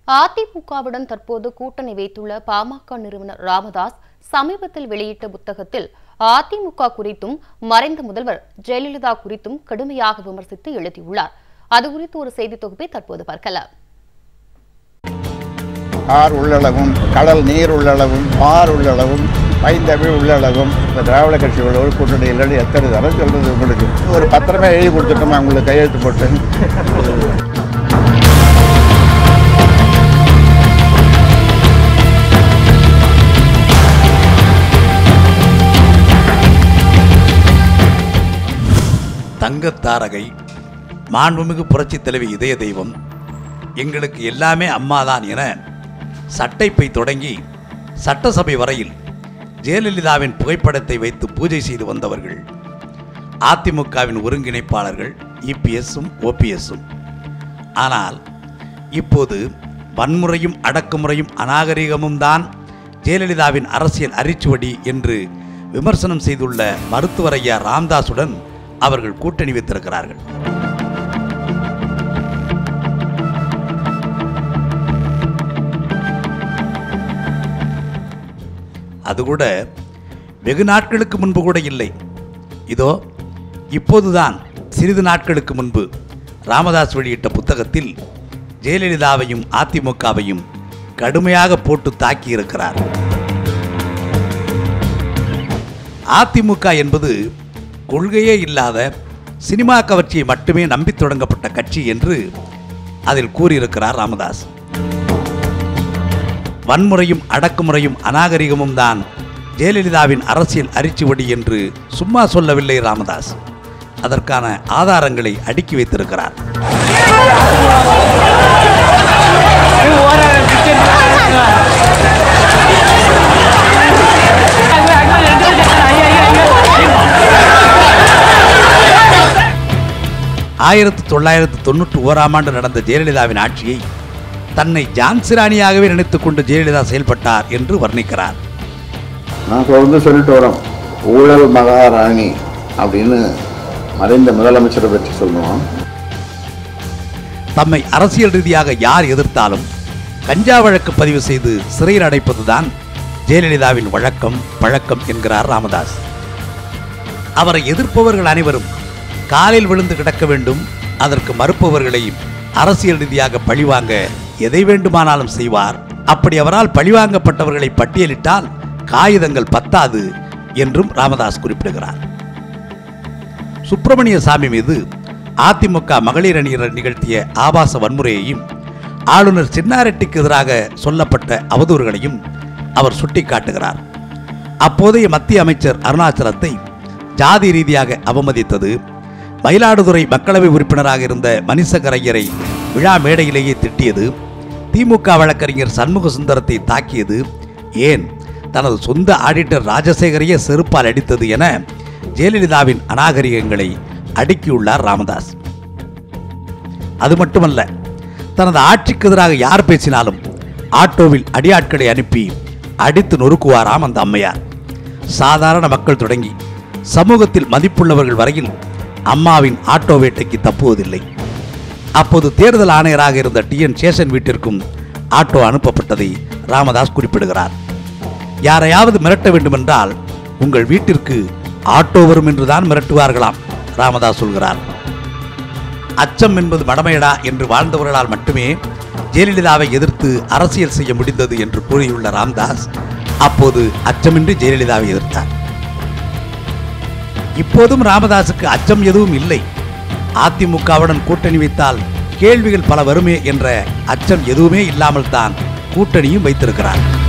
அதிமுகவுடன் தற்போது கூட்டணி வைத்துள்ள பாமக நிறுவனர் ராமதாஸ் சமீபத்தில் வெளியிட்ட புத்தகத்தில் அதிமுக குறித்தும் மறைந்த முதல்வர் ஜெயலலிதா குறித்தும் கடுமையாக விமர்சித்து எழுதியுள்ளார் அது குறித்து ஒரு செய்தி தொகுப்பை தற்போது பார்க்கலாம் ஆர் உள்ளளவும் கடல் நீர் உள்ளளவும் ஆர் உள்ளளவும் பைந்தமிழ் உள்ளளவும் இந்த திராவிட கட்சிகளோடு கூட்டணி இல்லைன்னு எத்தனை தரம் சொல்றது உங்களுக்கு ஒரு பத்திரமே எழுதி கொடுத்துட்டோமா உங்களுக்கு கையெழுத்து போட்டு தங்கத்தாரகை மாண்புமிகு புரட்சித் தலைவி இதய தெய்வம் எங்களுக்கு எல்லாமே அம்மாதான் என சட்டைப்பை தொடங்கி சட்டசபை வரையில் ஜெயலலிதாவின் புகைப்படத்தை வைத்து பூஜை செய்து வந்தவர்கள் அதிமுகவின் ஒருங்கிணைப்பாளர்கள் இபிஎஸும் ஓபிஎஸும் ஆனால் இப்போது வன்முறையும் அடக்குமுறையும் அநாகரிகமும் தான் ஜெயலலிதாவின் அரசியல் அரிச்சுவடி என்று விமர்சனம் செய்துள்ள மருத்துவர் ஐயா ராம்தாஸுடன் அவர்கள் கூட்டணி வைத்திருக்கிறார்கள் அது கூட வெகு நாட்களுக்கு முன்பு கூட இல்லை இதோ இப்போதுதான் சிறிது நாட்களுக்கு முன்பு ராமதாஸ் வெளியிட்ட புத்தகத்தில் ஜெயலலிதாவையும் அதிமுகவையும் கடுமையாக போட்டு தாக்கியிருக்கிறார் அதிமுக என்பது கொள்கையே இல்லாத சினிமா கவர்ச்சியை மட்டுமே நம்பித் தொடங்கப்பட்ட கட்சி என்று அதில் கூறியிருக்கிறார் ராமதாஸ் வன்முறையும் அடக்குமுறையும் அநாகரிகமும் தான் ஜெயலலிதாவின் அரசியல் அரிச்சுவடி என்று சும்மா சொல்லவில்லை ராமதாஸ் அதற்கான ஆதாரங்களை அடுக்கி வைத்திருக்கிறார் ஆயிரத்தி தொள்ளாயிரத்தி தொண்ணூற்றி ஓராம் ஆண்டு நடந்த ஜெயலலிதாவின் ஆட்சியை தன்னை ஜான்சி ராணியாகவே நினைத்துக் கொண்டு ஜெயலலிதா செயல்பட்டார் என்று வர்ணிக்கிறார் நான் தொடர்ந்து சொல்லிட்டு வரோம் ஊழல் மகாராணி அப்படின்னு மறைந்த முதலமைச்சரை பற்றி சொல்லுவோம் தம்மை அரசியல் ரீதியாக யார் எதிர்த்தாலும் கஞ்சா வழக்கு பதிவு செய்து சிறையில் அடைப்பதுதான் ஜெயலலிதாவின் வழக்கம் பழக்கம் என்கிறார் ராமதாஸ் அவரை எதிர்ப்பவர்கள் அனைவரும் காலில் விழுந்து கிடக்க வேண்டும் அதற்கு மறுப்பவர்களை அரசியல் ரீதியாக பழிவாங்க எதை வேண்டுமானாலும் செய்வார் அப்படி அவரால் பழிவாங்கப்பட்டவர்களை பட்டியலிட்டால் காகிதங்கள் பத்தாது என்றும் ராமதாஸ் குறிப்பிடுகிறார் சுப்பிரமணிய சாமி மீது அதிமுக மகளிர் அணியினர் நிகழ்த்திய ஆபாச வன்முறையையும் ஆளுநர் சின்னாரெட்டிக்கு எதிராக சொல்லப்பட்ட அவதூறுகளையும் அவர் சுட்டிக்காட்டுகிறார் அப்போதைய மத்திய அமைச்சர் அருணாச்சலத்தை ஜாதி ரீதியாக அவமதித்தது மயிலாடுதுறை மக்களவை உறுப்பினராக இருந்த மணிசகரையரை விழா மேடையிலேயே திட்டியது திமுக வழக்கறிஞர் சண்முக சுந்தரத்தை தாக்கியது ஏன் தனது சொந்த ஆடிட்டர் ராஜசேகரையே செருப்பால் அடித்தது என ஜெயலலிதாவின் அநாகரிகங்களை அடுக்கியுள்ளார் ராமதாஸ் அது மட்டுமல்ல தனது ஆட்சிக்கு எதிராக யார் பேசினாலும் ஆட்டோவில் அடியாட்களை அனுப்பி அடித்து நொறுக்குவாராம் அந்த அம்மையார் சாதாரண மக்கள் தொடங்கி சமூகத்தில் மதிப்புள்ளவர்கள் வரையில் அம்மாவின் ஆட்டோ வேட்டைக்கு தப்புவதில்லை அப்போது தேர்தல் ஆணையராக இருந்த டி என் சேஷன் வீட்டிற்கும் ஆட்டோ அனுப்பப்பட்டதை ராமதாஸ் குறிப்பிடுகிறார் யாரையாவது மிரட்ட வேண்டுமென்றால் உங்கள் வீட்டிற்கு ஆட்டோ வரும் என்றுதான் மிரட்டுவார்களாம் ராமதாஸ் சொல்கிறார் அச்சம் என்பது மடமையடா என்று வாழ்ந்தவர்களால் மட்டுமே ஜெயலலிதாவை எதிர்த்து அரசியல் செய்ய முடிந்தது என்று கூறியுள்ள ராம்தாஸ் அப்போது அச்சமின்றி ஜெயலலிதாவை எதிர்த்தார் இப்போதும் ராமதாசுக்கு அச்சம் எதுவும் இல்லை அதிமுகவுடன் கூட்டணி வைத்தால் கேள்விகள் பல வருமே என்ற அச்சம் எதுவுமே இல்லாமல் தான் கூட்டணியும் வைத்திருக்கிறார்